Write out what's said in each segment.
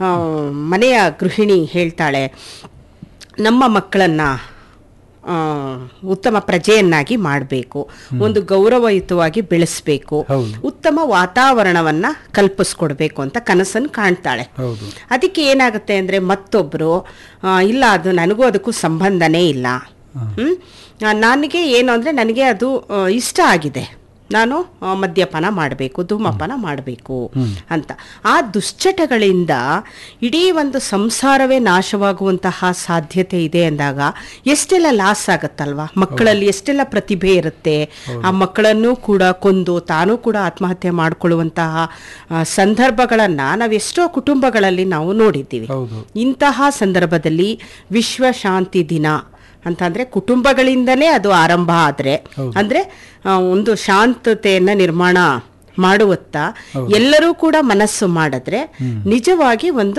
ಆ, ಮನೆಯ ಗೃಹಿಣಿ ಹೇಳ್ತಾಳೆ ನಮ್ಮ ಮಕ್ಕಳನ್ನ ಆ, ಉತ್ತಮ ಪ್ರಜೆಯನ್ನಾಗಿ ಮಾಡಬೇಕು ಒಂದು ಗೌರವಯುತವಾಗಿ ಬೆಳೆಸಬೇಕು ಹೌದು. ಉತ್ತಮ ವಾತಾವರಣವನ್ನ ಕಲ್ಪಿಸ್ಕೊಡ್ಬೇಕು ಅಂತ ಕನಸನ್ನು ಕಾಣ್ತಾಳೆ ಹೌದು ಅದಕ್ಕೆ ಏನಾಗುತ್ತೆ ಅಂದ್ರೆ ಮತ್ತೊಬ್ರು ಆ, ಇಲ್ಲ ಅದು ನನಗೂ ಅದಕ್ಕೂ ಸಂಬಂಧನೇ ಇಲ್ಲ ಹ್ಮ್ ಆ, ನನಗೆ ಏನು ಅಂದ್ರೆ ನನಗೆ ಅದು ಆ, ಇಷ್ಟ ಆಗಿದೆ ನಾನು ಆ, ಮದ್ಯಪಾನ ಮಾಡಬೇಕು ಧೂಮಪಾನ ಮಾಡಬೇಕು ಅಂತ ಆ ದುಶ್ಚಟಗಳಿಂದ ಇಡೀ ಒಂದು ಸಂಸಾರವೇ ನಾಶವಾಗುವಂತಹ ಸಾಧ್ಯತೆ ಇದೆ ಅಂದಾಗ ಎಷ್ಟೆಲ್ಲ ಲಾಸ್ ಆಗತ್ತಲ್ವಾ ಮಕ್ಕಳಲ್ಲಿ ಎಷ್ಟೆಲ್ಲ ಪ್ರತಿಭೆ ಇರುತ್ತೆ ಆ ಮಕ್ಕಳನ್ನು ಕೂಡ ಕೊಂದು ತಾನೂ ಕೂಡ ಆತ್ಮಹತ್ಯೆ ಮಾಡಿಕೊಳ್ಳುವಂತಹ ಆ, ಸಂದರ್ಭಗಳನ್ನ ನಾವು ಎಷ್ಟೋ ಕುಟುಂಬಗಳಲ್ಲಿ ನಾವು ನೋಡಿದ್ದೀವಿ ಹೌದು ಇಂತಹ ಸಂದರ್ಭದಲ್ಲಿ ವಿಶ್ವ ಶಾಂತಿ ದಿನ ಅಂತಂದ್ರೆ ಕುಟುಂಬಗಳಿಂದಲೇ ಅದು ಆರಂಭ ಆದ್ರೆ ಅಂದ್ರೆ ಆ, ಒಂದು ಶಾಂತತೆಯನ್ನ ನಿರ್ಮಾಣ ಮಾಡುವತ್ತ ಎಲ್ಲರೂ ಕೂಡ ಮನಸ್ಸು ಮಾಡಿದ್ರೆ ನಿಜವಾಗಿ ಒಂದು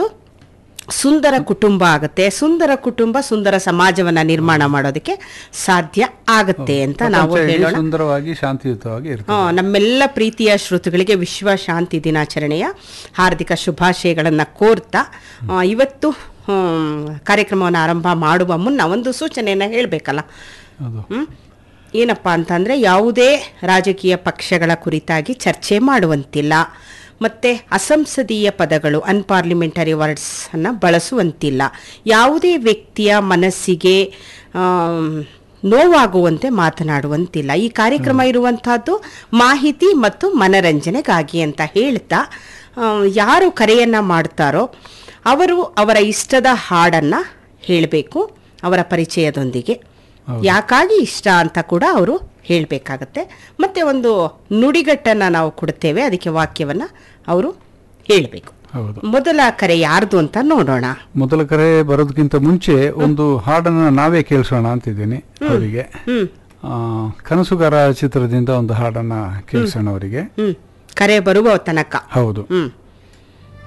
ಸುಂದರ ಕುಟುಂಬ ಆಗುತ್ತೆ ಸುಂದರ ಕುಟುಂಬ ಸುಂದರ ಸಮಾಜವನ್ನ ನಿರ್ಮಾಣ ಮಾಡೋದಕ್ಕೆ ಸಾಧ್ಯ ಆಗತ್ತೆ ಅಂತ ನಾವು ಪ್ರಪಂಚ ಇಡೀ ಹೇಳೋಣ ಸುಂದರವಾಗಿ ಶಾಂತಿಯುತವಾಗಿ ಇರ್ತದೆ ಆ, ನಮ್ಮೆಲ್ಲ ಪ್ರೀತಿಯ ಶ್ರೋತೃಗಳಿಗೆ ವಿಶ್ವ ಶಾಂತಿ ದಿನಾಚರಣೆಯ ಹಾರ್ದಿಕ ಶುಭಾಶಯಗಳನ್ನು ಕೋರ್ತಾ ಆ, ಇವತ್ತು ಹ್ಮ್, ಕಾರ್ಯಕ್ರಮವನ್ನು ಆರಂಭ ಮಾಡುವ ಮುನ್ನ ಒಂದು ಸೂಚನೆಯನ್ನು ಹೇಳಬೇಕಲ್ಲ ಹೌದು ಹ್ಮ್? ಏನಪ್ಪ ಅಂತಂದರೆ ಯಾವುದೇ ರಾಜಕೀಯ ಪಕ್ಷಗಳ ಕುರಿತಾಗಿ ಚರ್ಚೆ ಮಾಡುವಂತಿಲ್ಲ ಮತ್ತು ಅಸಂಸದೀಯ ಪದಗಳು ಅನ್ಪಾರ್ಲಿಮೆಂಟರಿ ವರ್ಡ್ಸ್ ಅನ್ನು ಬಳಸುವಂತಿಲ್ಲ ಯಾವುದೇ ವ್ಯಕ್ತಿಯ ಮನಸ್ಸಿಗೆ ಆಮ್, ನೋವಾಗುವಂತೆ ಮಾತನಾಡುವಂತಿಲ್ಲ ಈ ಕಾರ್ಯಕ್ರಮ ಇರುವಂತಹದ್ದು ಮಾಹಿತಿ ಮತ್ತು ಮನರಂಜನೆಗಾಗಿ ಅಂತ ಹೇಳ್ತಾ ಆ, ಯಾರು ಕರೆಯನ್ನ ಮಾಡ್ತಾರೋ ಅವರು ಅವರ ಇಷ್ಟದ ಹಾಡನ್ನ ಹೇಳಬೇಕು ಅವರ ಪರಿಚಯದೊಂದಿಗೆ ಯಾಕಾಗಿ ಇಷ್ಟ ಅಂತ ಕೂಡ ಅವರು ಹೇಳಬೇಕಾಗತ್ತೆ ಮತ್ತೆ ಒಂದು ನುಡಿಗಟ್ಟನ್ನ ನಾವು ಕೊಡ್ತೇವೆ ಅದಕ್ಕೆ ವಾಕ್ಯವನ್ನ ಅವರು ಹೇಳಬೇಕು ಹೌದು ಮೊದಲ ಕರೆ ಯಾರ್ದು ಅಂತ ನೋಡೋಣ ಮೊದಲ ಕರೆ ಬರೋದಕ್ಕಿಂತ ಮುಂಚೆ ಒಂದು ಹಾಡನ್ನ ನಾವೇ ಕೇಳಿಸೋಣ ಅಂತಿದ್ದೀನಿ ಅವರಿಗೆ ಹ್ಮ್ ಆ, ಕನಸುಗಾರ ಚಿತ್ರದಿಂದ ಒಂದು ಹಾಡನ್ನ ಕೇಳಿಸೋಣ ಅವರಿಗೆ ಹ್ಮ್ ಕರೆ ಬರುವ ತನಕ ಹೌದು ಹ್ಮ್